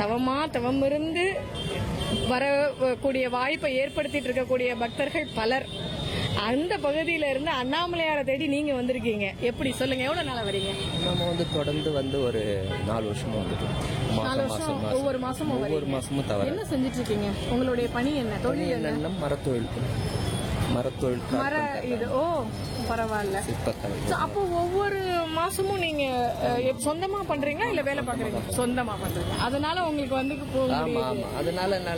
தவமா தவம் இருந்து வரக்கூடிய வாய்ப்பை ஏற்படுத்திட்டு இருக்கக்கூடிய பக்தர்கள் பலர் அந்த பகுதியில இருந்து அண்ணாமலையாரை தேடி நீங்க வந்திருக்கீங்க எப்படி சொல்லுங்க எவ்வளவு நாளா வரீங்க நம்ம வந்து தொடர்ந்து வந்து ஒரு நாலு வருஷமா வந்துட்டு நாலு மாசம் வருஷம் மாசம் ஒவ்வொரு மாசமும் ஒவ்வொரு வரீங்க. மாசமும் தவிர என்ன செஞ்சுட்டு இருக்கீங்க உங்களுடைய பணி என்ன தொழில் என்ன என்னென்ன மரத்தொழில் மரத்தொழில் மர இது ஓ பரவாயில்ல சிற்பக்கலை So, அப்போ ஒவ்வொரு மாசமும் நீங்க அஹ், எப்- சொந்தமா பண்றீங்களா இல்ல வேலை பாக்குறீங்க சொந்தமா பண்றீங்க அதனால உங்களுக்கு வந்து போக ஆமா முடியுது ஆமா அதனால என்னால